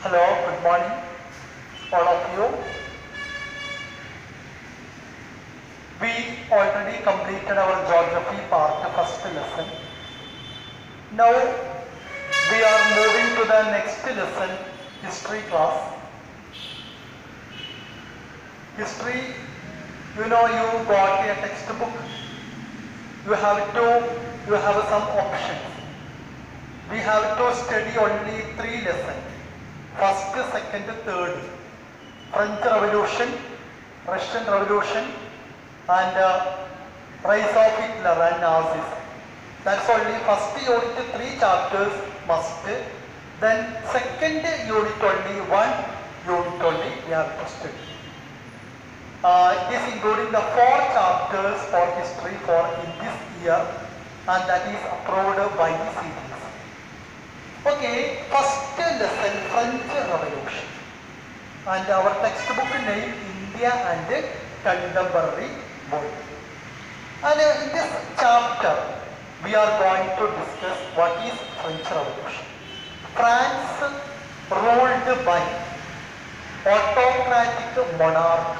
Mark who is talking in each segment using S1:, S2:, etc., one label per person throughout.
S1: Hello, good morning, all of you. We already completed our geography part, the first lesson. Now we are moving to the next lesson, history class. History, you know, you got a textbook. You have to, you have some options. We have to study only three lessons. First, second, third. French Revolution, Russian Revolution, and uh, rise of Hitler and Nazis. That's only first unit three chapters must. Then second unit only one unit only we have to study. Uh, it is including the four chapters for history for in this year and that is approved by the CBS. Okay, first lesson French Revolution and our textbook name India and Contemporary World. And uh, in this chapter we are going to discuss what is French Revolution. France ruled by autocratic monarch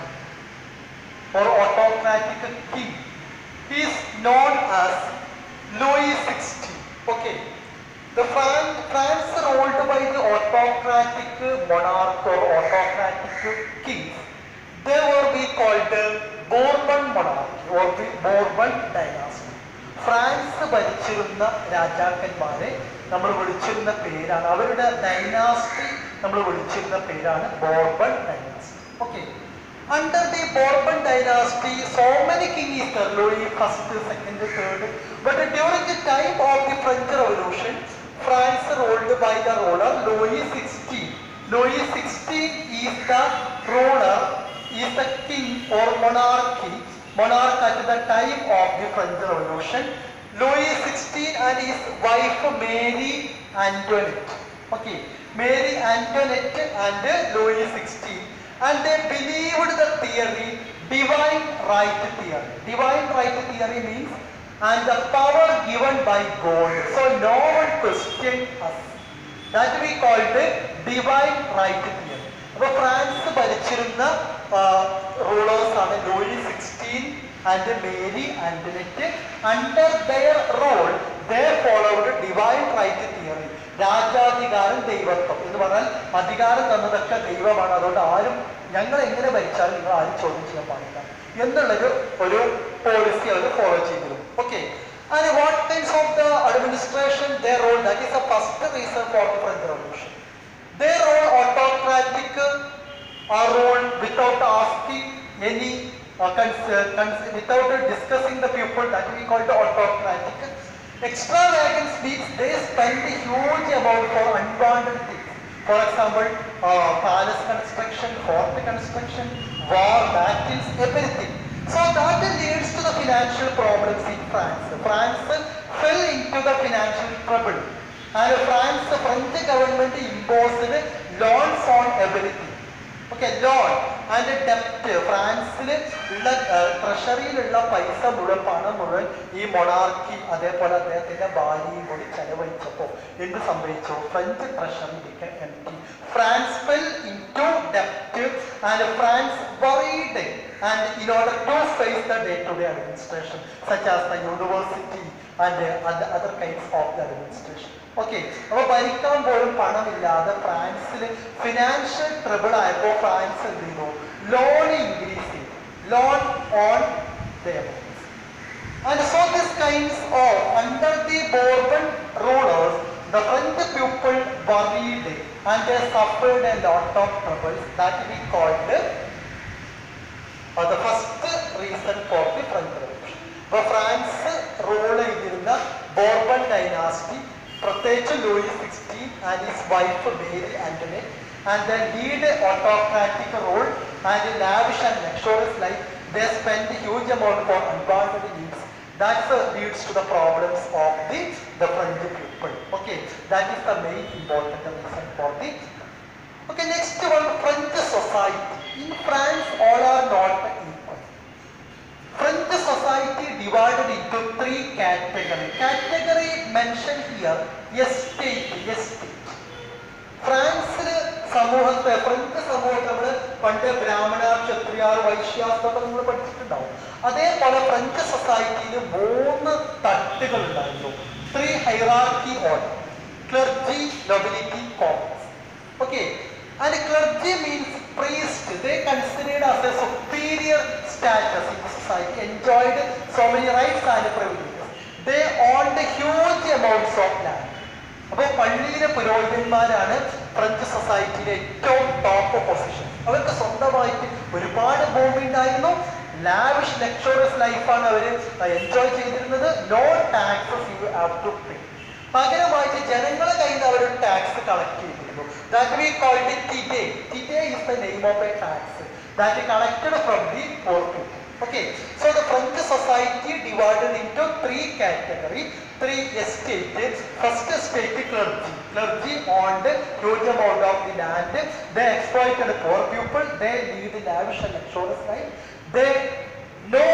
S1: or autocratic king. He is known as Louis XVI. Okay. The France, France ruled by the autocratic monarch or autocratic kings. They were be called the Bourbon monarchy or the Bourbon dynasty. France ഭരിച്ചിരുന്ന രാജാക്കന്മാരെ നമ്മൾ വിളിച്ചിരുന്ന പേരാണ് അവരുടെ dynasty നമ്മൾ വിളിച്ചിരുന്ന പേരാണ് Bourbon dynasty okay Under the Bourbon dynasty, so many kings is there, Louis first, second, third. But during the time of the French Revolution, France ruled by the ruler Louis XVI. Louis XVI is the ruler, is the king or monarchy, monarch at the time of the French Revolution. Louis XVI and his wife Mary Antoinette. Okay, Mary Antoinette and Louis XVI and they believed the theory divine right theory divine right theory means and the power given by god so no one questioned us that we called the divine right theory അപ്പൊ France ഭരിച്ചിരുന്ന rulers ആണ് Louis sixteen and Mary Antoinette under their rule they followed divine right theory രാജാധികാരം ദൈവത്വം എന്ന് പറഞ്ഞാൽ അധികാരം തന്നതൊക്കെ ദൈവമാണ് അതുകൊണ്ട് ആരും ഞങ്ങൾ എങ്ങനെ ഭരിച്ചാലും നിങ്ങൾ ആരും ചോദ്യം ചെയ്യാൻ പാടില്ല എന്നുള്ളൊരു ഒരു പോളിസി അവർ ഫോളോ ചെയ്തിരുന്നു okay And what kinds of the administration their role that is the first reason for the French Revolution. Their role autocratic uh, role without asking any uh, cons- uh, cons- without discussing the people that we call the autocratic. Extravagance means they spend a huge amount for unwanted things. For example, uh, palace construction, fort construction, war, battles, everything. So that leads to the financial problems in France. France fell into the financial trouble. And France, French government imposed loans on everything. Okay loan and ഡെപ്റ്റ് ഫ്രാൻസിൽ ഉള്ള ട്രഷറിയിലുള്ള പൈസ മുഴുവൻ പണം മുഴുവൻ ഈ monarchy അതേപോലെ അദ്ദേഹത്തിന്റെ ഭാര്യയും കൂടി ചെലവഴിച്ചപ്പോൾ എന്ത് സംഭവിച്ചു French treasury became empty. France fell into ഡെപ്റ്റ് and France worried and in order to face the day-to-day administration such as the university and other, other kinds of the administration. Okay അപ്പൊ ഭരിക്കാൻ പോലും പണമില്ലാതെ ഫ്രാൻസിൽ financial trouble ആയപ്പോൾ France എന്ത് ചെയ്തു loan increase ചെയ്തു loan on And so these kinds of under the Bourbon rulers, the French people worried and they suffered a lot of troubles that we called uh, the first reason for the French Revolution. അപ്പോൾ France rule ചെയ്തിരുന്ന Bourbon dynasty പ്രത്യേകിച്ച് Louis sixteen and his wife Mary Antony and the lead autocratic rule and lavish and luxurious life they spend huge amount for unwanted needs That leads to the problems of the, the French people. Okay, that is the main important reason for the. Okay, next one, French society. In France, all are not equal. French society divided into three categories. Category mentioned here, estate, estate. ഫ്രാൻസിൽ സമൂഹത്തെ French സമൂഹത്തെ നമ്മൾ പണ്ട് ബ്രാഹ്മണ ക്ഷത്രിയാർ വൈശ്യാസ്തൊക്കെ നമ്മൾ പഠിച്ചിട്ടുണ്ടാവും അതേപോലെ French സൊസൈറ്റിയിൽ മൂന്ന് തട്ടുകൾ ഉണ്ടായിരുന്നു three hierarchy order clergy nobility commons okay and clergy means priest they considered as a superior status in the society enjoyed so many rights and privileges they owned huge amounts of land അപ്പോൾ പള്ളിയിലെ പുരോഹിതന്മാരാണ് French സൊസൈറ്റിയിലെ ഏറ്റവും top position അവർക്ക് സ്വന്തമായിട്ട് ഒരുപാട് ഭൂമി ഉണ്ടായിരുന്നു lavish luxurious ലൈഫാണ് അവർ എൻജോയ് ചെയ്തിരുന്നത് no taxes you have to pay പകരമായിട്ട് ജനങ്ങളെ കയ്യിൽ നിന്ന് അവർ ടാക്സ് കളക്ട് ചെയ്തിരുന്നു that we called it tithe tithe is the name of a tax that collected from the poor people Okay, so the French society divided into three categories, three estates. First estate clergy. Clergy owned huge amount of the land. They exploited poor people. They lived lavish and luxurious life. They know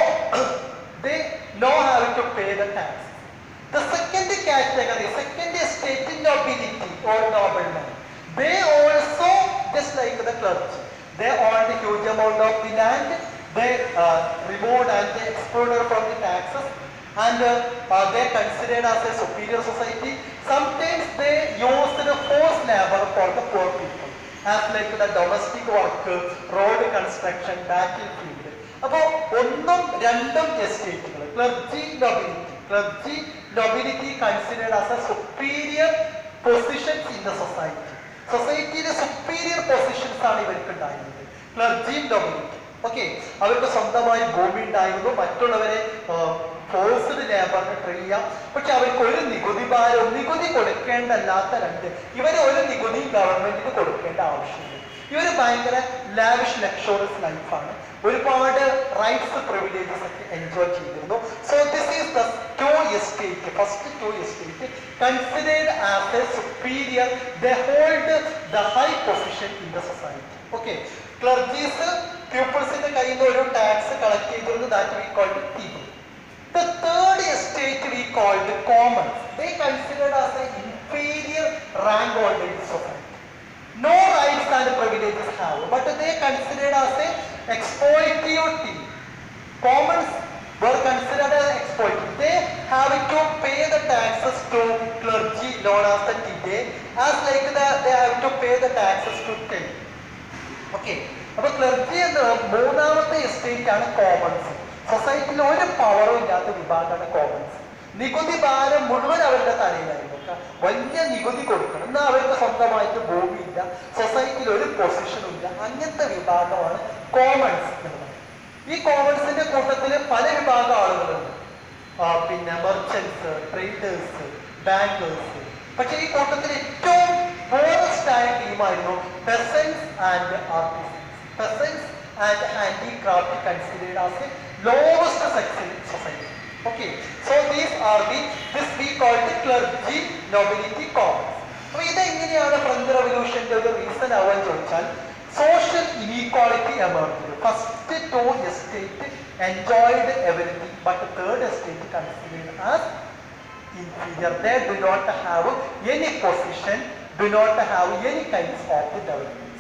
S1: they know how to pay the tax. The second category, second estate nobility or nobleman. They also, just like the clergy, they owned a huge amount of the land. They uh, removed and they excluded from the taxes and uh, uh, they considered as a superior society. Sometimes they used the forced labor for the poor people as like the domestic work, road construction, battlefield. അപ്പോൾ ഒന്നും രണ്ടും എസ്റ്റേറ്റുകൾ clergy nobility clergy nobility considered as a superior positions in the society സൊസൈറ്റിയിലെ superior positions ആണ് ഇവർക്ക് ഉണ്ടായിരുന്നത് clergy nobility okay അവർക്ക് സ്വന്തമായി ഭൂമി ഉണ്ടായിരുന്നു മറ്റുള്ളവരെ ഫോഴ്സ്ഡ് ലേബറിന് ട്രീ ചെയ്യാം പക്ഷെ അവർക്ക് ഒരു നികുതി ഭാരവും നികുതി കൊടുക്കേണ്ടല്ലാത്ത രണ്ട് ഇവര് ഒരു നികുതി ഗവൺമെന്റിന് കൊടുക്കേണ്ട ആവശ്യമില്ല ഇവർ ഭയങ്കര ലാവിഷ് ലക്ഷോറിയസ് ലൈഫാണ് ഒരുപാട് റൈറ്റ്സ് പ്രിവിലേജസ് ഒക്കെ എൻജോയ് ചെയ്തിരുന്നു so this is the two estate first two estate considered as a superior the hold the high position in the society okay clergies പീപ്പിൾസിന്റെ കയ്യിൽ നിന്ന് ഒരു ടാക്സ് കളക്ട് ചെയ്തിരുന്നു that we called people The third estate we called commons. They considered as an inferior rank holder in society. No rights and privileges have, but they considered as a exploitative team. Commons were considered as exploitative. They have to pay the taxes to clergy known as the TJ, as like the, they have to pay the taxes to king. Okay അപ്പൊ clergy എന്ന മൂന്നാമത്തെ estate ആണ് Commons സൊസൈറ്റിയിൽ ഒരു പവറും ഇല്ലാത്ത വിഭാഗമാണ് Commons നികുതി ഭാരം മുഴുവൻ അവരുടെ തലയിലായിരുന്നു ക- വലിയ നികുതി കൊടുക്കണം എന്നാൽ അവർക്ക് സ്വന്തമായിട്ട് ഭൂമിയില്ല സൊസൈറ്റിയിൽ ഒരു പൊസിഷനും ഇല്ല അങ്ങനത്തെ വിഭാഗമാണ് കോമൺസ് എന്ന് പറയുന്നത് ഈ കോമൺസിന്റെ കൂട്ടത്തിൽ പല വിഭാഗം ആളുകളുണ്ട് ആ, പിന്നെ മെർച്ചൻസ് ട്രേഡേഴ്സ് ബാങ്കേഴ്സ് പക്ഷെ ഈ കൂട്ടത്തിൽ ഏറ്റവും പോറസ്റ്റ് ആയ ടീമായിരുന്നു peasants and artisans peasants and handicraft considered as a lowest section society okay so these are the this we called clergy nobility commons അപ്പൊ ഇതെങ്ങനെയാണ് ഫ്രഞ്ച് റവല്യൂഷന്റെ ഒരു റീസൺ ആവാൻ ചോദിച്ചാൽ social inequality emerge first two estate enjoyed everything but third estate considered as inferior. They do not have any position, do not have any kinds of the development.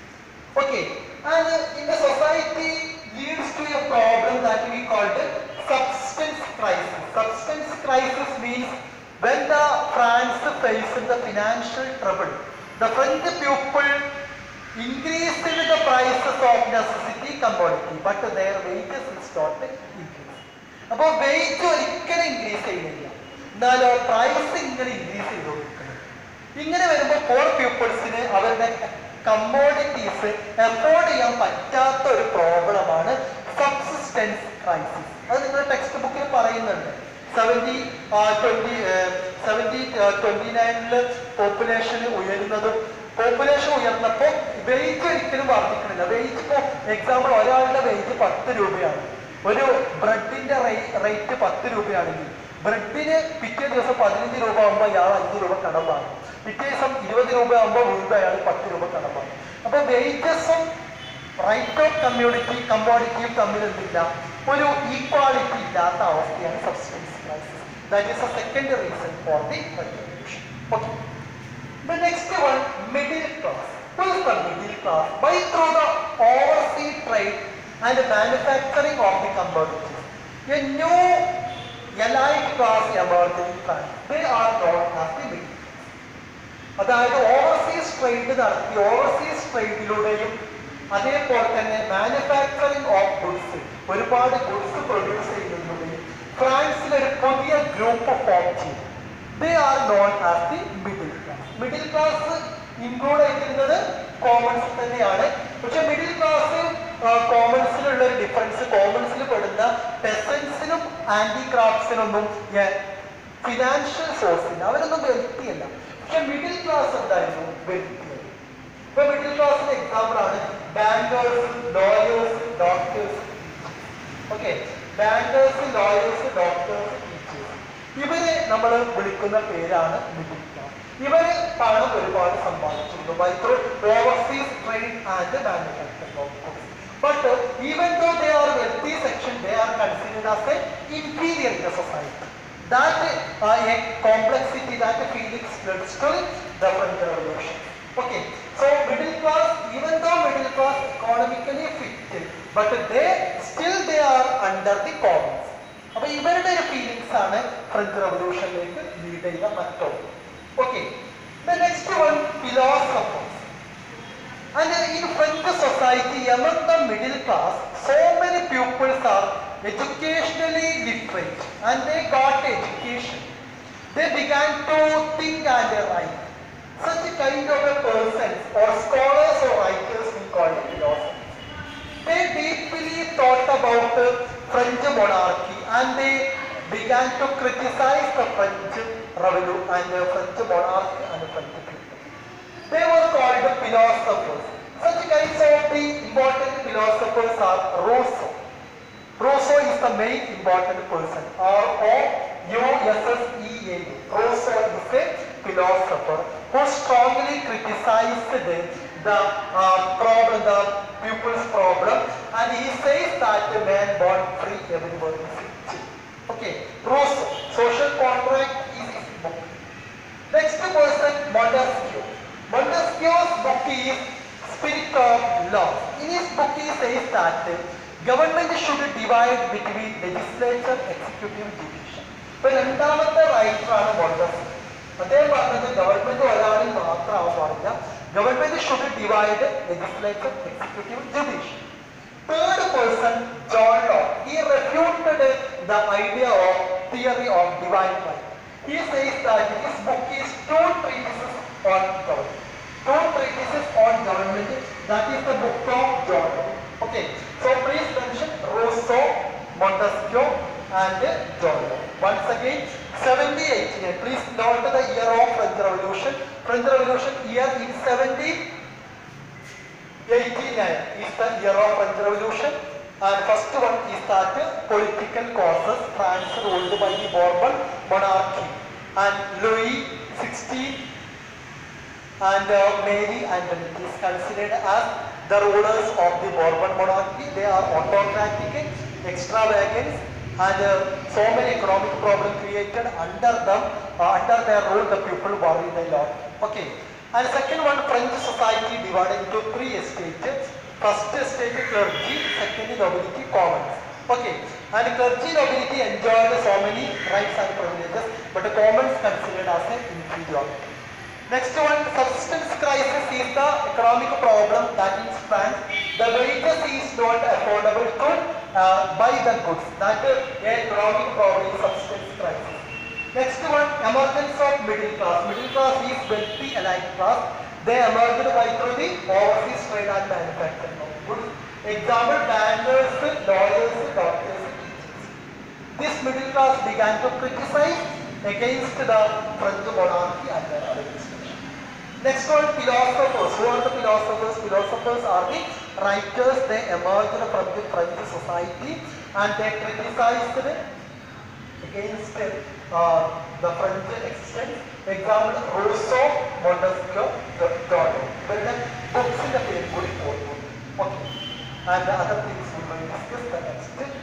S1: Okay, and in the society leads to a problem that we call the substance crisis. Substance crisis means when the France faced the financial trouble, the French people increased the prices of necessity commodity, but their wages is not increased. അപ്പോൾ weight ഒരിക്കലും increase ചെയ്യുന്നില്ല എന്നാലോ price ഇങ്ങനെ increase ചെയ്തുകൊണ്ടിരിക്കണം ഇങ്ങനെ വരുമ്പോൾ പോർ പീപ്പിൾസിന് അവരുടെ commodities afford ചെയ്യാൻ പറ്റാത്ത ഒരു പ്രോബ്ലമാണ് സബ്സിസ്റ്റൻസ് ക്രൈസിസ് അത് നിങ്ങൾ ടെക്സ്റ്റ് ബുക്കിൽ പറയുന്നുണ്ട് സെവൻറ്റി ട്വൻറ്റി സെവൻറ്റി ട്വൻറ്റി നയനില് പോപ്പുലേഷൻ ഉയരുന്നതും പോപ്പുലേഷൻ ഉയർന്നപ്പോൾ വെയിറ്റ് ഒരിക്കലും വർദ്ധിക്കണില്ല വെയിറ്റ് ഇപ്പോൾ എക്സാമ്പിൾ ഒരാളുടെ വെയിറ്റ് പത്ത് രൂപയാണ് ഒരു ബ്രെഡിന്റെ റേറ്റ് പത്ത് രൂപയാണെങ്കിൽ ബ്രെഡിന് പിറ്റേ ദിവസം പതിനഞ്ച് രൂപ ആകുമ്പോൾ അയാൾ അഞ്ച് രൂപ കടം വാങ്ങും പിറ്റേ ദിവസം ഇരുപത് രൂപ ആകുമ്പോൾ വീണ്ടും അയാൾ പത്ത് രൂപ കടം വാങ്ങും അപ്പൊ വേജസും റൈറ്റ് ഓഫ് കമ്മ്യൂണിറ്റി കമ്മോഡിറ്റിയും തമ്മിൽ എന്തില്ല ഒരു ഈക്വാളിറ്റി ഇല്ലാത്ത അവസ്ഥയാണ് substance crisis that is a second reason for the revolution okay The next one, middle class. peoples the middle class by through the overseas trade and manufacturing of the commodities. A new elite class emerged in France. They are known as the middle അതായത് overseas trade നടത്തി overseas ട്രേഡിലൂടെയും അതേപോലെ തന്നെ manufacturing of goods ഒരുപാട് goods produce ചെയ്യുന്നതിലൂടെയും ഫ്രാൻസിൽ ഒരു പുതിയ ഗ്രൂപ്പ് ഫോം ചെയ്തു they are known as the middle class middle class include ചെയ്തിരുന്നത് കോമൺസ് തന്നെയാണ് പക്ഷെ മിഡിൽ ക്ലാസ് കോമൺസിലുള്ള ഒരു ഡിഫറൻസ് കോമൺസിൽ പെടുന്ന പെസൻസിനും ആന്റി ക്രാഫ്റ്റ്സിനൊന്നും ഫിനാൻഷ്യൽ സോഴ്സില്ല അവരൊന്നും വെൽത്തിയല്ല പക്ഷെ മിഡിൽ ക്ലാസ് എന്തായിരുന്നു വെൽത്തി ഇപ്പൊ മിഡിൽ ക്ലാസ്സിന്റെ എക്സാമ്പിൾ ആണ് bankers lawyers doctors okay bankers lawyers doctors teachers ഇവരെ നമ്മൾ വിളിക്കുന്ന പേരാണ് മിഡിൽ ക്ലാസ് ഇവര് പണം ഒരുപാട് സമ്പാദിച്ചിരുന്നു by through overseas trade and manufacturing of goods but even though they are wealthy section they are considered as a inferior in the society that uh, a complexity that Felix Bloodstone the French Revolution. Okay, so middle class, even though middle class economically fit, but they still they are under the commons. അപ്പൊ ഇവരുടെ ഒരു feelings ആണ് French റവല്യൂഷനിലേക്ക് lead ചെയ്ത മറ്റൊന്ന് okay the next one philosophers And in French society, among the middle class, so many pupils are educationally literate and they got education. They began to think and write. Such a kind of a persons or scholars or writers we call it philosophers. They deeply thought about the French monarchy and they began to criticize the French revolution and the French monarchy and the French people. They were called the philosophers. Such kinds of the important philosophers are Rousseau. Rousseau is the main important person. R-O-U-S-S-E-A. Rousseau is a philosopher who strongly criticized the, the uh, problem, the pupil's problem, and he says that the man born free, everybody is free. Okay, Rousseau, social contract is his book. Next person, Montesquieu. Montesquieu's book is Spirit of Law. In his book he says that government should divide between legislature, executive, judicial. ഇപ്പൊ രണ്ടാമത്തെ റൈറ്ററാണ് Montesquieu അദ്ദേഹം പറഞ്ഞത് government ഒരാളിൽ മാത്രമാവാൻ പാടില്ല government should divide legislature executive judicial Third person, John Locke, he refuted the idea of theory of divine right. He says that his book is two treatises on government. Two treatises on government, that is the book of John Locke. Okay, so please mention Rousseau, Montesquieu, and John Locke. Once again, 1789. Please note the year of French Revolution. French Revolution year in 17. 89 is the year of French Revolution and first one is that political causes France ruled by the Bourbon monarchy and Louis XVI and uh, Mary Antoinette is considered as the rulers of the Bourbon monarchy. They are autocratic, extravagant and uh, so many economic problems created under them, uh, under their rule the people worried a lot. Okay. And second one, French society divided into three estates. First estate clergy, second nobility, commons. Okay. And clergy nobility enjoyed so many rights and privileges, but the commons considered as an inferiority. Next one, subsistence crisis is the economic problem that in France, the wages is not affordable to uh, buy the goods. That uh, economic problem is subsistence crisis. Next one, emergence of middle class. Middle class is wealthy elite class. They emerged by through the overseas trade and manufacturing of goods. Example, bankers, lawyers, doctors, teachers. This middle class began to criticize against the French monarchy and their administration. Next one, philosophers. Who are the philosophers? Philosophers are the writers. They emerged from the French society and they criticized against uh, the French existence. Example, Rousseau, Montesquieu, John. ഇവരുടെ ബുക്സിന്റെ പേര് കൂടി പോകുന്നു okay and other things we will discuss the next